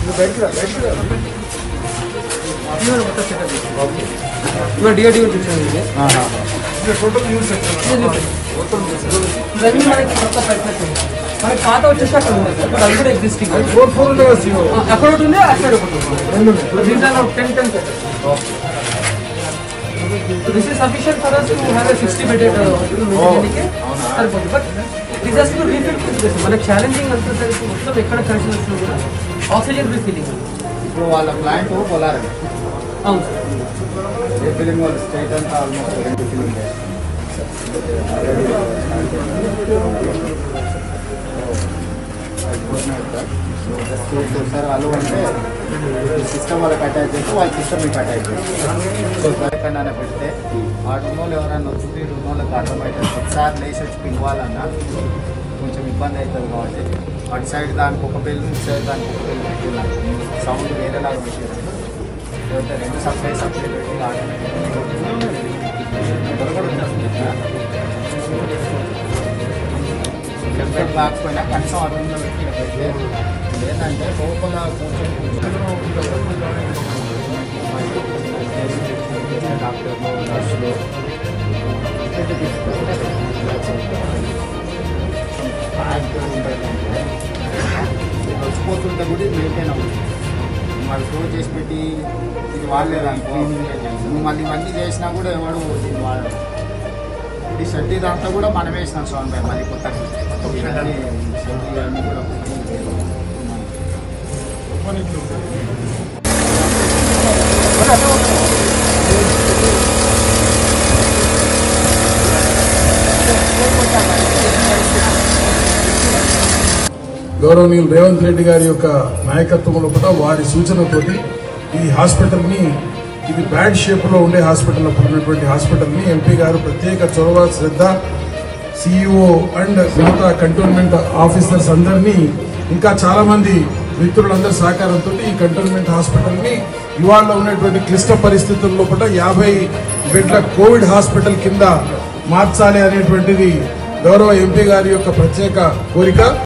ఇవాళ డిఆర్డీఓ చూసాను ఇది ఇవన్నీ మనకి కొత్త ప్రయత్నం మనకి పాత వచ్చేసి అక్కడ ఉంది ఇప్పుడు అది కూడా ఎగ్జిస్టింగ్ ఫోర్ ఫోర్ ఉండే కదా సీఓ అక్కడ ఒకటి ఉంది అక్కడ ఒకటి ఉంది దీంట్లో ten ten this is sufficient for us to have a sixty bedded సరిపోతుంది but this has to refill మనకి ఛాలెంజింగ్ అంతా తెలిసి మొత్తం ఎక్కడ కలిసి వచ్చినా కూడా ఆక్సిజన్ ఫ్రీ ఫీలింగ్ ఇప్పుడు వాళ్ళ ప్లాంట్ పొలారండి అవును సార్ ఏ ఫిలిం వాళ్ళు స్టేట్ అంతా ఆల్మోస్ట్ రెండు ఫిలిం సార్ వాళ్ళు అంటే సిస్టమ్ వాళ్ళకి అటాచ్ చేస్తే వాళ్ళ సిస్టమ్ మీకు అటాచ్ చేస్తారు సో ఎక్కడైనా పెడితే ఆ రూమ్లో ఎవరైనా వచ్చి రూమ్లోకి అర్థమవుతుంది ఒకసారి లేచి వచ్చి పిలవాలన్నా కొంచెం ఇబ్బంది అవుతుంది కాబట్టి అటు సైడ్ దానికి ఒక బిల్లు ఇటు సైడ్ దానికి ఒక బిల్లు పెట్టినారు సౌండ్ వేరేలాగా పెట్టారు లేకపోతే రెండు సప్లై సప్లై పెట్టి ఆటోమేటిక్ కాకపోయినా కనీసం ఆ రూమ్లో పెట్టి ఇలా పెడితే ఏంటంటే లోపల కూర్చొని డాక్టర్లు నర్సులు వచ్చిపోతుంటే కూడా ఇది మెయింటైన్ అవుతుంది మరి క్లోజ్ చేసి పెట్టి ఇది వాడలేదనుకో నువ్వు మళ్ళీ ఇవన్నీ చేసినా కూడా ఎవడు దీన్ని వాడడు ఇది షెడ్ ఇదంతా కూడా మనమే వేసినాం సోన్ భాయ్ మళ్ళీ కొత్తగా ఇవన్నీ షెడ్ ఇవన్నీ కూడా గౌరవనీయులు రేవంత్ రెడ్డి గారి యొక్క నాయకత్వంలో కూడా వారి సూచనతోటి ఈ హాస్పిటల్ని ఇది బ్యాడ్ షేప్లో ఉండే హాస్పిటల్ అప్పుడు ఉన్నటువంటి హాస్పిటల్ని ఎంపీ గారు ప్రత్యేక చొరవ శ్రద్ధ సిఇఓ అండ్ మిగతా కంటోన్మెంట్ ఆఫీసర్స్ అందరినీ ఇంకా చాలా మంది మిత్రులందరి సహకారంతో ఈ కంటోన్మెంట్ హాస్పిటల్ని ఇవాళ ఉన్నటువంటి క్లిష్ట పరిస్థితుల్లో కూడా యాభై బెడ్ల కోవిడ్ హాస్పిటల్ కింద మార్చాలి అనేటువంటిది గౌరవ ఎంపీ గారి యొక్క ప్రత్యేక కోరిక